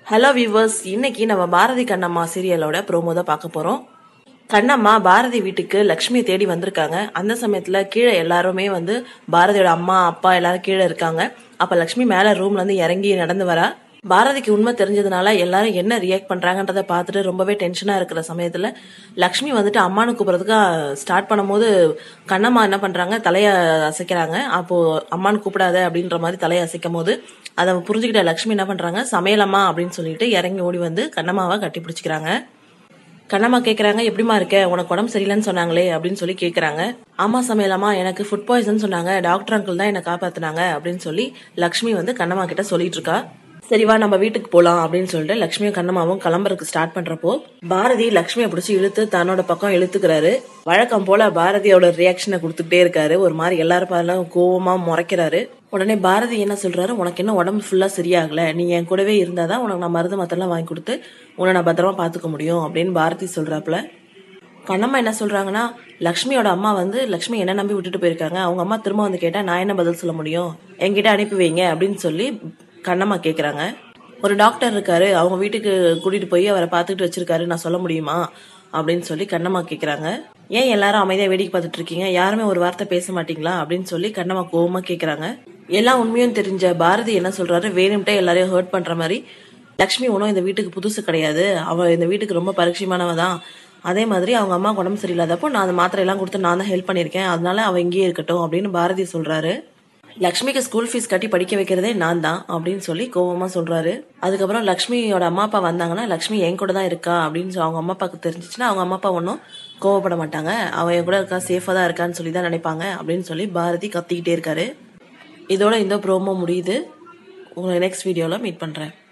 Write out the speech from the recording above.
hello viewers இன்னைக்கு நம்ம Bharathi Kannamma சீரியலோட promo தான் பார்க்க போறோம் கண்ணம்மா பாரதி வீட்டுக்கு லக்ஷ்மி தேடி வந்திருக்காங்க அந்த சமயத்துல கீழே எல்லாருமே வந்து பாரதியோட அம்மா அப்பா எல்லாரும் கீழே இருக்காங்க அப்ப லக்ஷ்மி மேல ரூம்ல இருந்து இறங்கி நடந்து வரா பாரதிக்கு உண்மை தெரிஞ்சதுனால எல்லாரும் என்ன ரியாக்ட் பண்றாங்கன்றத பார்த்துட்டு ரொம்பவே டென்ஷனா இருக்கிற சமயத்துல லக்ஷ்மி வந்துட்டு அம்மானு கூப்பிடுறதுக்கு ஸ்டார்ட் பண்ணும்போது கண்ணம்மா என்ன பண்றாங்க தலைய அசைக்கிறாங்க அப்போ அம்மானு கூப்பிடாத அப்படின்ற மாதிரி தலையை அசைக்கும் போது அதை புரிஞ்சுக்கிட்ட லக்ஷ்மி என்ன பண்றாங்க சமையலம்மா அப்படின்னு சொல்லிட்டு இறங்கி ஓடி வந்து கண்ணம்மாவை கட்டி பிடிச்சிக்கிறாங்க கண்ணம்மா கேக்குறாங்க எப்படிமா இருக்க உனக்கு உடம்பு சரியில்லைன்னு சொன்னாங்களே அப்படின்னு சொல்லி கேக்குறாங்க ஆமா சமையலம்மா எனக்கு ஃபுட் பாய்சன் சொன்னாங்க டாக்டர் அங்கிள் தான் என்னை காப்பாத்துனாங்க அப்படின்னு சொல்லி லக்ஷ்மி வந்து கண்ணம்மா கிட்ட சொல்லிட்டு இருக்கா சரிவா நம்ம வீட்டுக்கு போலாம் அப்படின்னு சொல்லிட்டு லக்ஷ்மியும் கண்ணம்மாவும் கிளம்புறதுக்கு ஸ்டார்ட் பண்றப்போ பாரதி லக்ஷ்மியை பிடிச்சி இழுத்து தன்னோட பக்கம் இழுத்துக்கிறாரு வழக்கம் போல பாரதியோட ரியாக்ஷனை கொடுத்துட்டே இருக்காரு ஒரு மாதிரி எல்லாரும் பாருல கோவமா முறைக்கிறாரு உடனே பாரதி என்ன சொல்றாரு உனக்கு என்ன உடம்பு ஃபுல்லா சரியாகல நீ என் கூடவே இருந்தாதான் உனக்கு நான் மருந்து மத்தெல்லாம் வாங்கி கொடுத்து உன்னை நான் பத்திரமா பாத்துக்க முடியும் அப்படின்னு பாரதி சொல்றாப்புல கண்ணம்மா என்ன சொல்றாங்கன்னா லக்ஷ்மியோட அம்மா வந்து லக்ஷ்மி என்ன நம்பி விட்டுட்டு போயிருக்காங்க அவங்க அம்மா திரும்ப வந்து கேட்டா நான் என்ன பதில் சொல்ல முடியும் என்கிட்ட அனுப்பி வைங்க அப்படின்னு சொல்லி கண்ணம்மா கேக்குறாங்க ஒரு டாக்டர் இருக்காரு அவங்க வீட்டுக்கு கூட்டிட்டு போய் அவரை பார்த்துட்டு வச்சிருக்காரு நான் சொல்ல முடியுமா அப்படின்னு சொல்லி கண்ணம்மா கேக்குறாங்க ஏன் எல்லாரும் அமைதியா வேடிக்கை பார்த்துட்டு இருக்கீங்க யாருமே ஒரு வார்த்தை பேச மாட்டீங்களா அப்படின்னு சொல்லி கண்ணம்மா கோவமா கேக்குறாங்க எல்லாம் உண்மையும் தெரிஞ்ச பாரதி என்ன சொல்றாரு வேணும்ட்டே எல்லாரையும் ஹர்ட் பண்ற மாதிரி லக்ஷ்மி ஒன்றும் இந்த வீட்டுக்கு புதுசு கிடையாது அவ இந்த வீட்டுக்கு ரொம்ப பரிட்சயமானவ தான் அதே மாதிரி அவங்க அம்மா உடம்பு சரியில்லாதப்போ நான் அந்த மாத்திரை எல்லாம் கொடுத்து நான் தான் ஹெல்ப் பண்ணியிருக்கேன் அதனால அவ இங்கேயே இருக்கட்டும் அப்படின்னு பாரதி சொல்றாரு லக்ஷ்மிக்கு ஸ்கூல் ஃபீஸ் கட்டி படிக்க வைக்கிறதே நான் தான் அப்படின்னு சொல்லி கோவமா சொல்றாரு அதுக்கப்புறம் லக்ஷ்மியோட அம்மா அப்பா வந்தாங்கன்னா லக்ஷ்மி என் கூட தான் இருக்கா அப்படின்னு சொல்லி அவங்க அம்மா அப்பாவுக்கு தெரிஞ்சிச்சுன்னா அவங்க அம்மா அப்பா ஒன்றும் கோவப்பட மாட்டாங்க அவ என் கூட இருக்கா சேஃபா தான் இருக்கான்னு சொல்லி தான் நினைப்பாங்க அப்படின்னு சொல்லி பாரதி கத்திக்கிட்டே இருக்காரு இதோட இந்த ப்ரோமோ முடியுது உங்களை நெக்ஸ்ட் வீடியோவில் மீட் பண்ணுறேன்